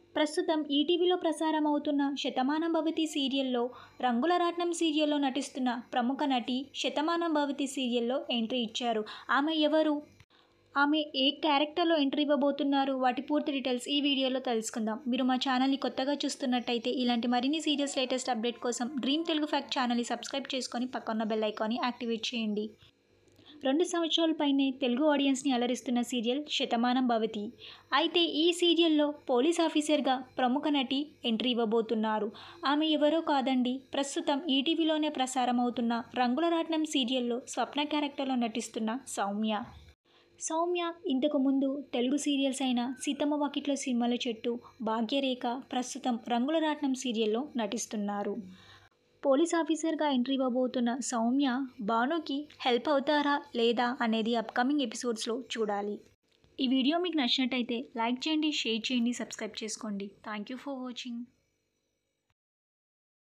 ప్రస్తుతం ఈటీవీలో ప్రసారం అవుతున్న శతమానం భవతి సీరియల్లో రంగుల రాట్నం సీరియల్లో నటిస్తున్న ప్రముఖ నటి శతమానం భవతి సీరియల్లో ఎంట్రీ ఇచ్చారు ఆమె ఎవరు ఆమె ఏ క్యారెక్టర్లో ఎంట్రీ ఇవ్వబోతున్నారు వాటి పూర్తి డీటెయిల్స్ ఈ వీడియోలో తెలుసుకుందాం మీరు మా ఛానల్ని కొత్తగా చూస్తున్నట్టయితే ఇలాంటి మరిన్ని సీరియల్స్ లేటెస్ట్ అప్డేట్ కోసం డ్రీమ్ తెలుగు ఫ్యాక్ట్ ఛానల్ని సబ్స్క్రైబ్ చేసుకొని పక్కన్న బెల్ ఐకాన్ని యాక్టివేట్ చేయండి రెండు సంవత్సరాల పైనే తెలుగు ఆడియన్స్ని అలరిస్తున్న సీరియల్ శతమానం భవతి అయితే ఈ సీరియల్లో పోలీస్ ఆఫీసర్గా ప్రముఖ నటి ఎంట్రీ ఇవ్వబోతున్నారు ఆమె ఎవరో కాదండి ప్రస్తుతం ఈటీవీలోనే ప్రసారం అవుతున్న రంగుల రాట్నం సీరియల్లో స్వప్న క్యారెక్టర్లో నటిస్తున్న సౌమ్య సౌమ్య ఇంతకు ముందు తెలుగు సీరియల్స్ అయిన సీతమ్మ వాకిట్లో సినిమాల చెట్టు భాగ్యరేఖ ప్రస్తుతం రంగుల రాట్నం సీరియల్లో నటిస్తున్నారు పోలీస్ ఆఫీసర్గా ఎంట్రీ ఇవ్వబోతున్న సౌమ్య భానుకి హెల్ప్ అవుతారా లేదా అనేది అప్కమింగ్ ఎపిసోడ్స్లో చూడాలి ఈ వీడియో మీకు నచ్చినట్టయితే లైక్ చేయండి షేర్ చేయండి సబ్స్క్రైబ్ చేసుకోండి థ్యాంక్ యూ ఫర్ వాచింగ్